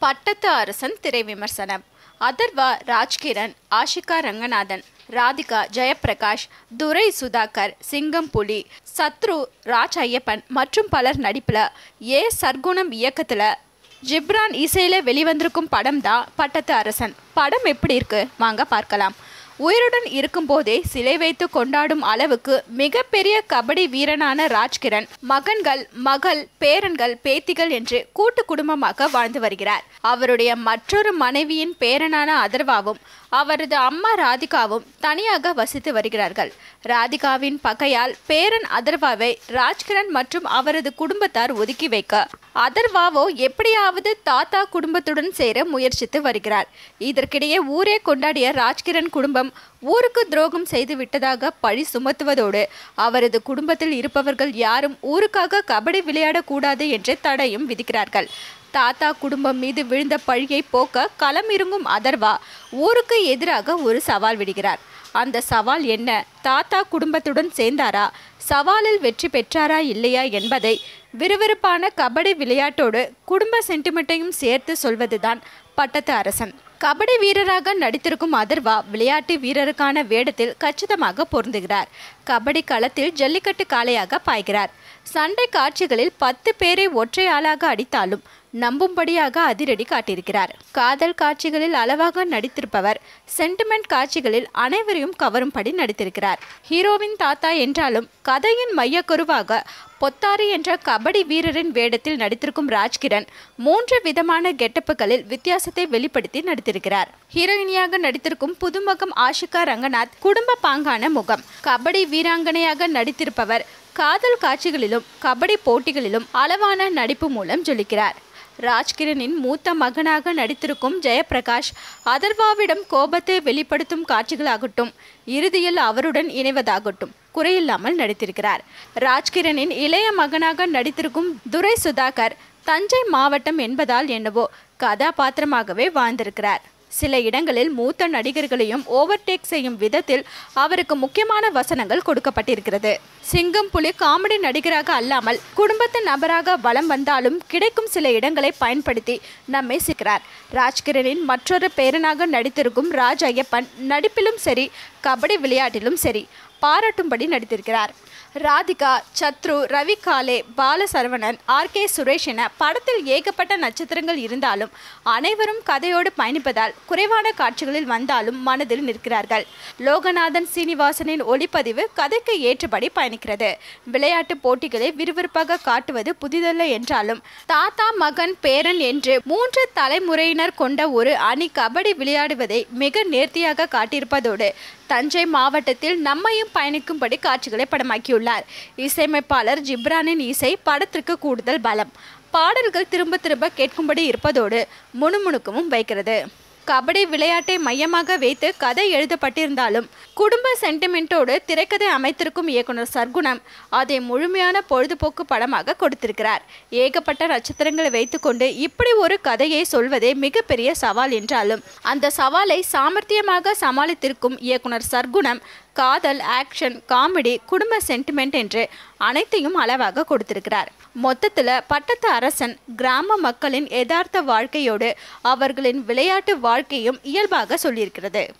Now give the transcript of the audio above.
பட்டத்து அரசன் திரை விமர்சனம் அதர்வா ராஜ்கிரண் ஆஷிகா ரங்கநாதன் ராதிகா ஜெயப்பிரகாஷ் துரை சுதாகர் சிங்கம் புலி சத்ரு ராஜ் ஐயப்பன் மற்றும் பலர் நடிப்பில் ஏ சர்க்குணம் இயக்கத்தில் ஜிப்ரான் இசையில் வெளிவந்திருக்கும் படம் தான் பட்டத்து அரசன் படம் எப்படி இருக்கு வாங்க பார்க்கலாம் உயிருடன் இருக்கும்போதே சிலை வைத்து கொண்டாடும் அளவுக்கு மிகப்பெரிய கபடி வீரனான ராஜ்கிரண் மகன்கள் மகள் பேரன்கள் பேத்திகள் என்று கூட்டு குடும்பமாக வாழ்ந்து வருகிறார் அவருடைய மற்றொரு மனைவியின் பேரனான அதர்வாவும் அவரது அம்மா ராதிகாவும் தனியாக வசித்து வருகிறார்கள் ராதிகாவின் பகையால் பேரன் அதர்வாவை ராஜ்கிரண் மற்றும் அவரது குடும்பத்தார் ஒதுக்கி வைக்க அதர்வாவோ எப்படியாவது தாத்தா குடும்பத்துடன் சேர முயற்சித்து வருகிறார் இதற்கிடையே ஊரே கொண்டாடிய ராஜ்கிரண் குடும்பம் ஊருக்கு துரோகம் செய்து விட்டதாக பழி சுமத்துவதோடு அவரது குடும்பத்தில் இருப்பவர்கள் யாரும் ஊருக்காக கபடி விளையாடக்கூடாது என்று தடையும் விதிக்கிறார்கள் தாத்தா குடும்பம் மீது விழுந்த பழியை போக்க களம் இறங்கும் அதர்வா ஊருக்கு எதிராக ஒரு சவால் விடுகிறார் அந்த சவால் என்ன தாத்தா குடும்பத்துடன் சேர்ந்தாரா சவாலில் வெற்றி பெற்றாரா இல்லையா என்பதை விறுவிறுப்பான கபடி விளையாட்டோடு குடும்ப சென்டிமெண்ட்டையும் சேர்த்து சொல்வதுதான் பட்டத்து அரசன் கபடி வீரராக நடித்திருக்கும் அதர்வா விளையாட்டு வீரருக்கான வேடத்தில் கச்சிதமாக பொருந்துகிறார் கபடி களத்தில் ஜல்லிக்கட்டு காளையாக பாய்கிறார் சண்டை காட்சிகளில் பத்து பேரை ஒற்றை ஆளாக அடித்தாலும் நம்பும்படியாக அதிரடி காட்டியிருக்கிறார் காதல் காட்சிகளில் அளவாக நடித்திருப்பவர் சென்டிமெண்ட் காட்சிகளில் அனைவரையும் கவரும்படி நடித்திருக்கிறார் ஹீரோவின் தாத்தா என்றாலும் கதையின் மையக்கருவாக பொத்தாரி என்ற கபடி வீரரின் வேடத்தில் நடித்திருக்கும் ராஜ்கிரண் மூன்று விதமான கெட்டப்புகளில் வித்தியாசத்தை வெளிப்படுத்தி நடித்திருக்கிறார் ஹீரோயினியாக நடித்திருக்கும் புதுமுகம் ஆஷிகா ரங்கநாத் குடும்ப பாங்கான முகம் கபடி வீராங்கனையாக நடித்திருப்பவர் காதல் காட்சிகளிலும் கபடி போட்டிகளிலும் அளவான நடிப்பு மூலம் ஜொலிக்கிறார் ராஜ்கிரனின் மூத்த மகனாக நடித்திருக்கும் ஜெயப்பிரகாஷ் அதர்வாவிடம் கோபத்தை வெளிப்படுத்தும் காட்சிகளாகட்டும் இறுதியில் அவருடன் இணைவதாகட்டும் குறையில்லாமல் நடித்திருக்கிறார் ராஜ்கிரனின் இளைய மகனாக நடித்திருக்கும் துரை சுதாகர் தஞ்சை மாவட்டம் என்பதால் என்னவோ கதாபாத்திரமாகவே வாழ்ந்திருக்கிறார் சில இடங்களில் மூத்த நடிகர்களையும் ஓவர்டேக் செய்யும் விதத்தில் அவருக்கு முக்கியமான வசனங்கள் கொடுக்கப்பட்டிருக்கிறது சிங்கம் புலி காமெடி நடிகராக அல்லாமல் குடும்பத்து நபராக வலம் வந்தாலும் கிடைக்கும் சில இடங்களை பயன்படுத்தி நம்மை சிக்கிறார் ராஜ்கிரனின் மற்றொரு பேரனாக நடித்திருக்கும் ராஜ் ஐயப்பன் நடிப்பிலும் சரி கபடி விளையாட்டிலும் சரி பாராட்டும்படி நடித்திருக்கிறார் ராதிகா சத்ரு ரவி காலே பாலசரவணன் ஆர் கே சுரேஷ் என படத்தில் ஏகப்பட்ட நட்சத்திரங்கள் இருந்தாலும் அனைவரும் கதையோடு பயணிப்பதால் குறைவான காட்சிகளில் வந்தாலும் மனதில் நிற்கிறார்கள் லோகநாதன் சீனிவாசனின் ஒளிப்பதிவு கதைக்கு ஏற்றபடி பயணிக்கிறது விளையாட்டு போட்டிகளை விறுவிறுப்பாக காட்டுவது புதிதல்ல என்றாலும் தாத்தா மகன் பேரன் என்று மூன்று தலைமுறையினர் கொண்ட ஒரு அணி கபடி விளையாடுவதை மிக நேர்த்தியாக காட்டியிருப்பதோடு தஞ்சை மாவட்டத்தில் நம்மையும் பயணிக்கும்படி காட்சிகளை படமாக்கியுள்ளார் இசையமைப்பாளர் ஜிப்ரானின் இசை படத்திற்கு கூடுதல் பலம் பாடல்கள் திரும்ப திரும்ப கேட்கும்படி இருப்பதோடு முணுமுணுக்கவும் வைக்கிறது கபடி விளையாட்டை மையமாக வைத்து கதை எழுதப்பட்டிருந்தாலும் குடும்ப சென்டிமெண்ட்டோடு திரைக்கதை அமைத்திருக்கும் இயக்குனர் சர்க்குணம் அதை முழுமையான பொழுதுபோக்கு படமாக கொடுத்திருக்கிறார் ஏகப்பட்ட நட்சத்திரங்களை வைத்துக்கொண்டு இப்படி ஒரு கதையை சொல்வதே மிகப்பெரிய சவால் என்றாலும் அந்த சவாலை சாமர்த்தியமாக சமாளித்திருக்கும் இயக்குனர் சர்க்குணம் காதல் ஆக்ஷன் காமெடி குடும்ப சென்டிமெண்ட் என்று அனைத்தையும் அளவாக கொடுத்திருக்கிறார் மொத்தத்தில் பட்டத்து அரசன் கிராம மக்களின் யதார்த்த வாழ்க்கையோடு அவர்களின் விளையாட்டு வாழ்க்கையும் இயல்பாக சொல்லியிருக்கிறது